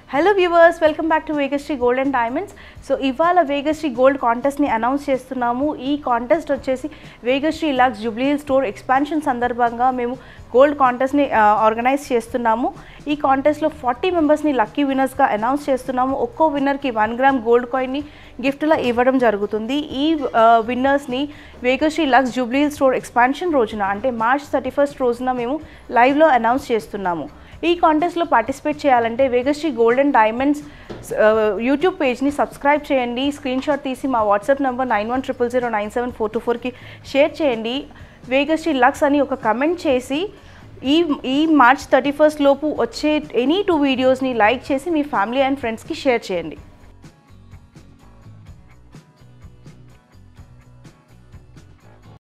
hello viewers welcome back to Vegashree gold and diamonds so ఇవాళ Vegashree gold కాంటెస్ట్ని announce చేస్తున్నాము ఈ కాంటెస్ట్ వచ్చేసి Vegashree Lux jubilee store expansion సందర్భంగా మేము గోల్డ్ కాంటెస్ట్ని ఆర్గనైజ్ చేస్తున్నాము ఈ కాంటెస్ట్లో ఫార్టీ మెంబర్స్ని లక్కీ విన్నర్స్గా అనౌన్స్ చేస్తున్నాము ఒక్కో విన్నర్కి వన్ గ్రామ్ గోల్డ్ కాయిన్ని గిఫ్ట్లా ఇవ్వడం జరుగుతుంది ఈ విన్నర్స్ని Vegashree Lux jubilee store expansion రోజున అంటే మార్చ్ థర్టీ ఫస్ట్ రోజున మేము లైవ్లో అనౌన్స్ చేస్తున్నాము ఈ కాంటెస్ట్లో పార్టిసిపేట్ చేయాలంటే Vegashree gold and diamonds YouTube పేజ్ని సబ్స్క్రైబ్ చేయండి స్క్రీన్ షాట్ తీసి మా WhatsApp number nine one triple zero nine seven four two ఫోర్కి షేర్ చేయండి వేగశ్రీ లక్స్ అని ఒక కమెంట్ చేసి ఈ ఈ మార్చ్ థర్టీ ఫస్ట్ లోపు వచ్చే ఎనీ టూ వీడియోస్ని లైక్ చేసి మీ ఫ్యామిలీ అండ్ ఫ్రెండ్స్కి షేర్ చేయండి